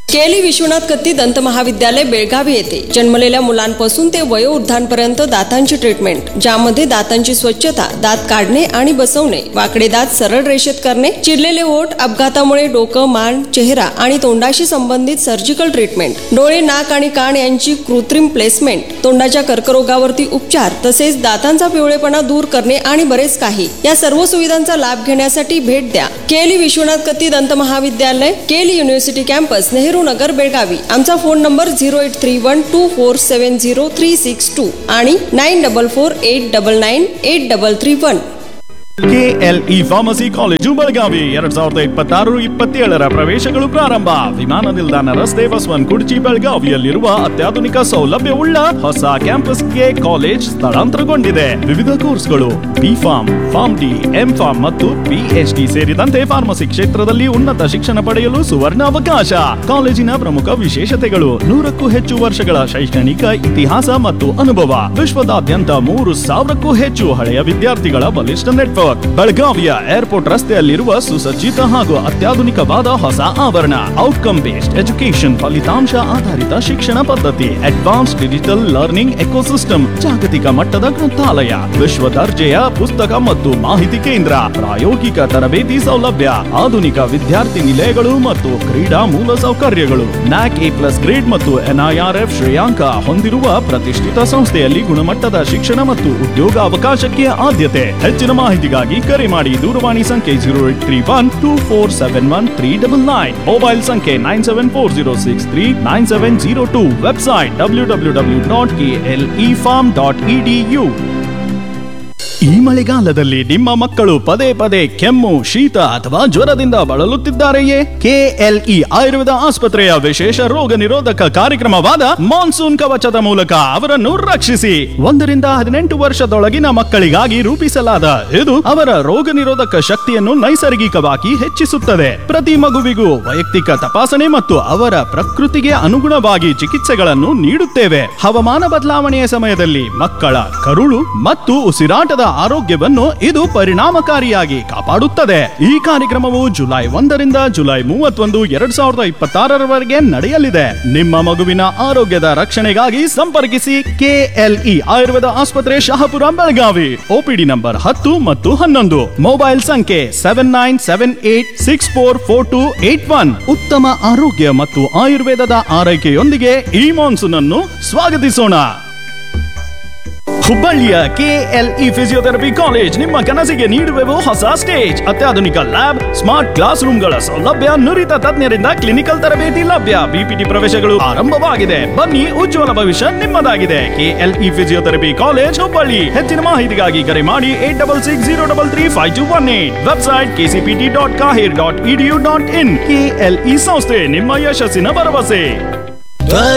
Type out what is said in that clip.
केली विश्वनाथ कत्ती दंत महाविद्यालय बेळगावी येथे जन्मलेल्या मुलांपासून ते वयोवृद्धांपर्यंत दातांची ट्रीटमेंट ज्यामध्ये दातांची स्वच्छता दात काढणे आणि बसवणे वाकडे दात सरळ रेषेत करणे चिरलेले ओठ अपघातामुळे डोकं मान चेहरा आणि तोंडाशी संबंधित सर्जिकल ट्रीटमेंट डोळे नाक आणि कान यांची कृत्रिम प्लेसमेंट तोंडाच्या कर्करोगावरती उपचार तसेच दातांचा पिवळेपणा दूर करणे आणि बरेच काही या सर्व सुविधांचा लाभ घेण्यासाठी भेट द्या केली विश्वनाथ कत्ती दंत महाविद्यालय केली युनिव्हर्सिटी कॅम्पस नेहरू नगर बेळगावी आमचा phone number zero eight three one two four seven zero three six two आणि nine double four eight double nine eight double three one KLE pharmacy college Belagavi ಎರಡ್ ಸಾವಿರದ ಇಪ್ಪತ್ತಾರು ಇಪ್ಪತ್ತೇಳರ ಪ್ರವೇಶಗಳು ಪ್ರಾರಂಭ ವಿಮಾನ ನಿಲ್ದಾಣ ರಸ್ತೆ ಬಸವನ್ ಕುರ್ಚಿ ಬೆಳಗಾವಿಯಲ್ಲಿರುವ ಅತ್ಯಾಧುನಿಕ ಸೌಲಭ್ಯವುಳ್ಳ ಹೊಸ ಕ್ಯಾಂಪಸ್ಗೆ ಕಾಲೇಜ್ ಸ್ಥಳಾಂತರಗೊಂಡಿದೆ ವಿವಿಧ ಕೋರ್ಸ್ಗಳು B pharm pharm D M pharm ಮತ್ತು ಪಿಎಚ್ಡಿ ಸೇರಿದಂತೆ ಫಾರ್ಮಸಿ ಕ್ಷೇತ್ರದಲ್ಲಿ ಉನ್ನತ ಶಿಕ್ಷಣ ಪಡೆಯಲು ಸುವರ್ಣ ಅವಕಾಶ ಕಾಲೇಜಿನ ಪ್ರಮುಖ ವಿಶೇಷತೆಗಳು ನೂರಕ್ಕೂ ಹೆಚ್ಚು ವರ್ಷಗಳ ಶೈಕ್ಷಣಿಕ ಇತಿಹಾಸ ಮತ್ತು ಅನುಭವ ವಿಶ್ವದಾದ್ಯಂತ ಮೂರು ಸಾವಿರಕ್ಕೂ ಹೆಚ್ಚು ಹಳೆಯ ವಿದ್ಯಾರ್ಥಿಗಳ ಬಲಿಷ್ಠ ನೆಟ್ವರ್ಕ್ ಬೆಳಗಾವಿಯ ಏರ್ಪೋರ್ಟ್ ರಸ್ತೆಯಲ್ಲಿರುವ ಸುಸಜ್ಜಿತ ಹಾಗೂ ಅತ್ಯಾಧುನಿಕವಾದ ಹೊಸ ಆವರಣ ಔಟ್ಕಮ್ ಬೇಸ್ಡ್ ಎಜುಕೇಶನ್ ಫಲಿತಾಂಶ ಆಧಾರಿತ ಶಿಕ್ಷಣ ಪದ್ಧತಿ ಅಡ್ವಾನ್ಸ್ ಡಿಜಿಟಲ್ ಲರ್ನಿಂಗ್ ಎಕೋಸಿಸ್ಟಮ್ ಜಾಗತಿಕ ಮಟ್ಟದ ಗ್ರಂಥಾಲಯ ವಿಶ್ವ ದರ್ಜೆಯ ಪುಸ್ತಕ ಮತ್ತು ಮಾಹಿತಿ ಕೇಂದ್ರ ಪ್ರಾಯೋಗಿಕ ತರಬೇತಿ ಸೌಲಭ್ಯ ಆಧುನಿಕ ವಿದ್ಯಾರ್ಥಿ ನಿಲಯಗಳು ಮತ್ತು ಕ್ರೀಡಾ ಮೂಲ ಸೌಕರ್ಯಗಳು ನ್ಯಾಕ್ ಎ ಪ್ಲಸ್ ಗ್ರೇಡ್ ಮತ್ತು ಎನ್ಐಆರ್ಎಫ್ ಶ್ರೇಯಾಂಕ ಹೊಂದಿರುವ ಪ್ರತಿಷ್ಠಿತ ಸಂಸ್ಥೆಯಲ್ಲಿ ಗುಣಮಟ್ಟದ ಶಿಕ್ಷಣ ಮತ್ತು ಉದ್ಯೋಗ ಅವಕಾಶಕ್ಕೆ ಆದ್ಯತೆ ಹೆಚ್ಚಿನ ಮಾಹಿತಿಗಾಗಿ ಕರೆ ಮಾಡಿ ದೂರವಾಣಿ ಸಂಖ್ಯೆ zero eight three one two four seven one three double nine mobile ಸಂಖ್ಯೆ nine seven four zero six three nine seven zero two website W W W dot K L E pharm dot E D U ಈ ಮಳೆಗಾಲದಲ್ಲಿ ನಿಮ್ಮ ಮಕ್ಕಳು ಪದೇ ಪದೇ ಕೆಮ್ಮು ಶೀತ ಅಥವಾ ಜ್ವರದಿಂದ ಬಳಲುತ್ತಿದ್ದಾರೆಯೇ ಕೆಎಲ್ಇ ಆಯುರ್ವೇದ ಆಸ್ಪತ್ರೆಯ ವಿಶೇಷ ರೋಗ ನಿರೋಧಕ ಕಾರ್ಯಕ್ರಮವಾದ ಮಾನ್ಸೂನ್ ಕವಚದ ಮೂಲಕ ಅವರನ್ನು ರಕ್ಷಿಸಿ ಒಂದರಿಂದ ಹದಿನೆಂಟು ವರ್ಷದೊಳಗಿನ ಮಕ್ಕಳಿಗಾಗಿ ರೂಪಿಸಲಾದ ಇದು ಅವರ ರೋಗ ನಿರೋಧಕ ಶಕ್ತಿಯನ್ನು ನೈಸರ್ಗಿಕವಾಗಿ ಹೆಚ್ಚಿಸುತ್ತದೆ ಪ್ರತಿ ಮಗುವಿಗೂ ವೈಯಕ್ತಿಕ ತಪಾಸಣೆ ಮತ್ತು ಅವರ ಪ್ರಕೃತಿಗೆ ಅನುಗುಣವಾಗಿ ಚಿಕಿತ್ಸೆಗಳನ್ನು ನೀಡುತ್ತೇವೆ ಹವಾಮಾನ ಬದಲಾವಣೆಯ ಸಮಯದಲ್ಲಿ ಮಕ್ಕಳ ಕರುಳು ಮತ್ತು ಉಸಿರಾಟದ ಆರೋಗ್ಯವನ್ನು ಇದು ಪರಿಣಾಮಕಾರಿಯಾಗಿ ಕಾಪಾಡುತ್ತದೆ ಈ ಕಾರ್ಯಕ್ರಮವು ಜುಲೈ ಒಂದರಿಂದ ಜುಲೈ ಮೂವತ್ತೊಂದು ಎರಡ್ ಸಾವಿರದ ಇಪ್ಪತ್ತಾರರವರೆಗೆ ನಡೆಯಲಿದೆ ನಿಮ್ಮ ಮಗುವಿನ ಆರೋಗ್ಯದ ರಕ್ಷಣೆಗಾಗಿ ಸಂಪರ್ಕಿಸಿ ಕೆಎಲ್ಇ ಆಯುರ್ವೇದ ಆಸ್ಪತ್ರೆ ಶಹಾಪುರ ಬೆಳಗಾವಿ ಒಪಿಡಿ ನಂಬರ್ ಹತ್ತು ಮತ್ತು ಹನ್ನೊಂದು ಮೊಬೈಲ್ ಸಂಖ್ಯೆ seven nine seven eight six four four two eight one ಉತ್ತಮ ಆರೋಗ್ಯ ಮತ್ತು ಆಯುರ್ವೇದದ ಆರೈಕೆಯೊಂದಿಗೆ ಈ ಮಾನ್ಸೂನ್ ಅನ್ನು ಸ್ವಾಗತಿಸೋಣ ಹುಬ್ಬಳ್ಳಿಯ ಕೆಎಲ್ಇ ಫಿಸಿಯೋಥೆರಪಿ ಕಾಲೇಜ್ ನಿಮ್ಮ ಕನಸಿಗೆ ನೀಡುವೆವು ಹೊಸ ಸ್ಟೇಜ್ ಅತ್ಯಾಧುನಿಕ ಲ್ಯಾಬ್ ಸ್ಮಾರ್ಟ್ ಕ್ಲಾಸ್ ರೂಮ್ಗಳ ಸೌಲಭ್ಯ ನುರಿತ ತಜ್ಞರಿಂದ ಕ್ಲಿನಿಕಲ್ ತರಬೇತಿ ಲಭ್ಯ ಬಿಪಿಟಿ ಪ್ರವೇಶಗಳು ಆರಂಭವಾಗಿದೆ ಬನ್ನಿ ಉಜ್ವಲ ಭವಿಷ್ಯ ನಿಮ್ಮದಾಗಿದೆ ಕೆಎಲ್ಇ ಫಿಸಿಯೋಥೆರಪಿ ಕಾಲೇಜ್ ಹುಬ್ಬಳ್ಳಿ ಹೆಚ್ಚಿನ ಮಾಹಿತಿಗಾಗಿ ಕರೆ ಮಾಡಿ eight double six zero double three five two one eight website KCPT dot KAHER dot EDU dot in KLE ಸಂಸ್ಥೆ ನಿಮ್ಮ ಯಶಸ್ಸಿನ ಭರವಸೆ